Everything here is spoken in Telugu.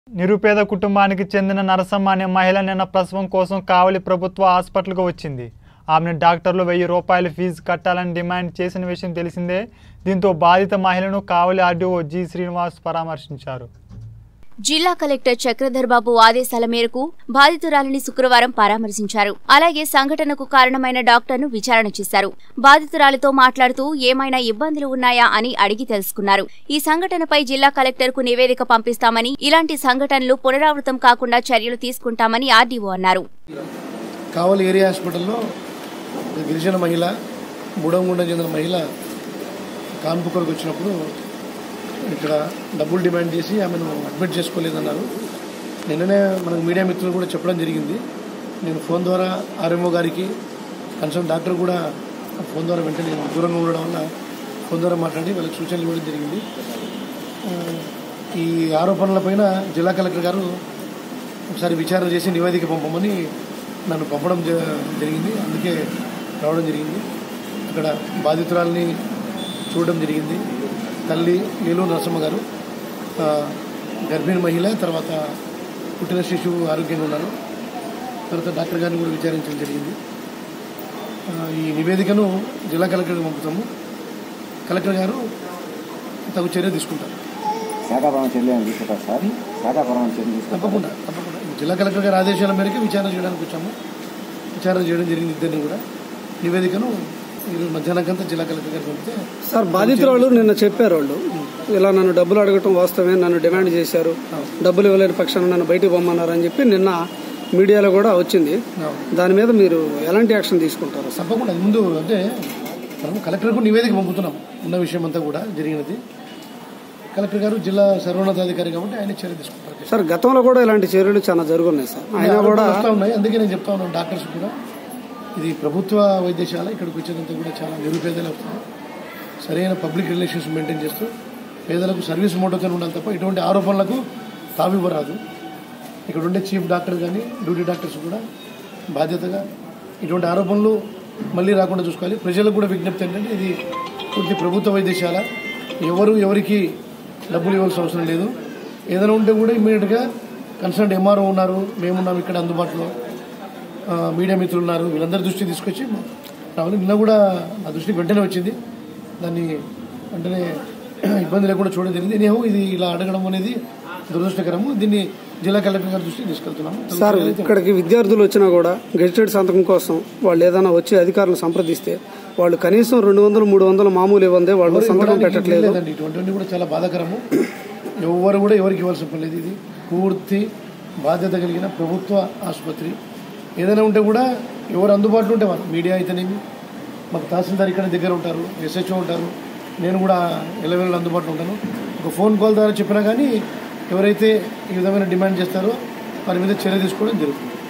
నిరుపేద కుటుంబానికి చెందిన నరసమ్మ అనే మహిళ నిన్న ప్రసవం కోసం కావలి ప్రభుత్వ హాస్పిటల్కు వచ్చింది ఆమెను డాక్టర్లు వెయ్యి రూపాయల ఫీజు కట్టాలని డిమాండ్ చేసిన విషయం తెలిసిందే దీంతో బాధిత మహిళను కావలి ఆర్డీఓ జి శ్రీనివాస్ పరామర్శించారు జిల్లా కలెక్టర్ చక్రధర్ బాబు ఆదేశాల మేరకు బాధితురాలిని శుక్రవారం పరామర్శించారు అలాగే సంఘటనకు కారణమైన డాక్టర్ను విచారణ చేశారు బాధితురాలితో మాట్లాడుతూ ఏమైనా ఇబ్బందులు ఉన్నాయా అని అడిగి తెలుసుకున్నారు ఈ సంఘటనపై జిల్లా కలెక్టర్కు నివేదిక పంపిస్తామని ఇలాంటి సంఘటనలు పునరావృతం కాకుండా చర్యలు తీసుకుంటామని ఆర్డీఓ అన్నారు కావలి ఏరియా హాస్పిటల్లో ఒక గిరిజన మహిళ మూడంగుండం చెందిన మహిళ కాన్పు కొరకు వచ్చినప్పుడు ఇక్కడ డబ్బులు డిమాండ్ చేసి ఆమెను అడ్మిట్ చేసుకోలేదన్నారు నిన్ననే మనకు మీడియా మిత్రులు కూడా చెప్పడం జరిగింది నేను ఫోన్ ద్వారా ఆర్ఎంఓ గారికి కన్సర్న్ డాక్టర్ కూడా ఫోన్ ద్వారా వెంటనే దూరంగా ఉండడం వల్ల ఫోన్ ద్వారా మాట్లాడి వాళ్ళకి సూచనలు ఇవ్వడం జరిగింది ఆ, ఈ ఆరోపణలపైన జిల్లా కలెక్టర్ గారు ఒకసారి విచారణ చేసి నివేదిక పంపమని నన్ను పంపడం జ- జరిగింది అందుకే రావడం జరిగింది అక్కడ బాధితురాల్ని చూడడం జరిగింది తల్లి ఏలూరు నరసమ్మ గారు ఆ, గర్భిణీ మహిళ తర్వాత పుట్టిన శిశువు ఆరోగ్యంగా ఉన్నారు తర్వాత డాక్టర్ గారిని కూడా విచారించడం జరిగింది ఆ, ఈ నివేదికను జిల్లా కలెక్టర్కి పంపుతాము కలెక్టర్ గారు తగు చర్య తీసుకుంటారు శాఖాపరమైన చర్యలు ఏమైనా తీసుకుంటారు సార్ శాఖాపరమైన చర్యలు తీసుకుంటారు తప్పకుండా తప్పకుండా జిల్లా కలెక్టర్ గారి ఆదేశాల మేరకు విచారణ చేయడానికి వచ్చాము విచారణ చేయడం జరిగింది ఇద్దరిని కూడా నివేదికను ఈరోజు మధ్యాహ్నంకంతా జిల్లా కలెక్టర్ గారికి పంపితే సార్ బాధితురాలు నిన్న చెప్పారు వాళ్ళు ఇలా నన్ను డబ్బులు అడగటం వాస్తవమే నన్ను డిమాండ్ చేశారు డబ్బులు ఇవ్వలేని పక్షాన నన్ను బయటికి పొమ్మన్నారు అని చెప్పి నిన్న మీడియాలో కూడా వచ్చింది దాని మీద మీరు ఎలాంటి యాక్షన్ తీసుకుంటారు సార్ తప్పకుండా అది ముందు అంటే మనం కలెక్టర్కు నివేదిక పంపుతున్నాం ఉన్న విషయం అంతా కూడా జరిగినది కలెక్టర్ గారు జిల్లా సర్వోన్నతాధికారి కాబట్టి ఆయన చర్య తీసుకుంటారు సార్ గతంలో కూడా ఇలాంటి చర్యలు చాలా జరుగున్నాయి సార్ అయినా కూడా వస్తూ ఉన్నాయి అందుకే నేను చెప్తా ఉన్నాను డాక్టర్స్ కూడా ఇది ప్రభుత్వ వైద్యశాల ఇక్కడికి వచ్చేదంతా కూడా చాలా నిరుపేదలు వస్తున్నారు సరైన పబ్లిక్ రిలేషన్స్ మెయింటైన్ చేస్తూ పేదలకు సర్వీస్ మోటోతో ఉండాలి తప్ప ఇటువంటి ఆరోపణలకు తావివ్వరాదు ఇక్కడ ఉండే చీఫ్ డాక్టర్ కానీ డ్యూటీ డాక్టర్స్ కూడా బాధ్యతగా ఇటువంటి ఆరోపణలు మళ్ళీ రాకుండా చూసుకోవాలి ప్రజలకు కూడా విజ్ఞప్తి ఏంటంటే ఇది పూర్తి ప్రభుత్వ వైద్యశాల ఎవరు ఎవరికి డబ్బులు ఇవ్వాల్సిన అవసరం లేదు ఏదైనా ఉంటే కూడా ఇమీడియట్గా కన్సర్న్ ఎంఆర్ఓ ఉన్నారు మేమున్నాం ఇక్కడ అందుబాటులో ఆ, మీడియా మిత్రులు ఉన్నారు వీళ్ళందరి దృష్టి తీసుకొచ్చి రావాలి నిన్న కూడా నా దృష్టికి వెంటనే వచ్చింది దాన్ని వెంటనే ఇబ్బంది లేకుండా చూడడం జరిగింది నేను ఇది ఇలా అడగడం అనేది దురదృష్టకరము దీన్ని జిల్లా కలెక్టర్ గారి దృష్టికి తీసుకెళ్తున్నాము సార్ ఇక్కడికి విద్యార్థులు వచ్చినా కూడా గెజిటెడ్ సంతకం కోసం వాళ్ళు ఏదైనా వచ్చి అధికారులను సంప్రదిస్తే వాళ్ళు కనీసం రెండు వందలు మూడు వందలు మామూలు ఇవ్వందే వాళ్ళు సంతకం ఇవ్వడానికి పెట్టట్లేదు లేదండి ఇటువంటివన్నీ కూడా చాలా బాధాకరము ఎవరు కూడా ఎవరికి ఇవ్వాల్సిన పని లేదు ఇది పూర్తి బాధ్యత కలిగిన ప్రభుత్వ ఆసుపత్రి ఏదైనా ఉంటే కూడా ఎవరు అందుబాటులో ఉంటే వాళ్ళు మీడియా అయితేనేమి మాకు తహసీల్దార్ ఇక్కడ దగ్గర ఉంటారు ఎస్హెచ్ఓ ఉంటారు నేను కూడా ఎలవేళ అందుబాటులో ఉంటాను ఒక ఫోన్ కాల్ ద్వారా చెప్పినా కానీ ఎవరైతే ఈ విధమైన డిమాండ్ చేస్తారో వారి మీద చర్య తీసుకోవడం జరుగుతుంది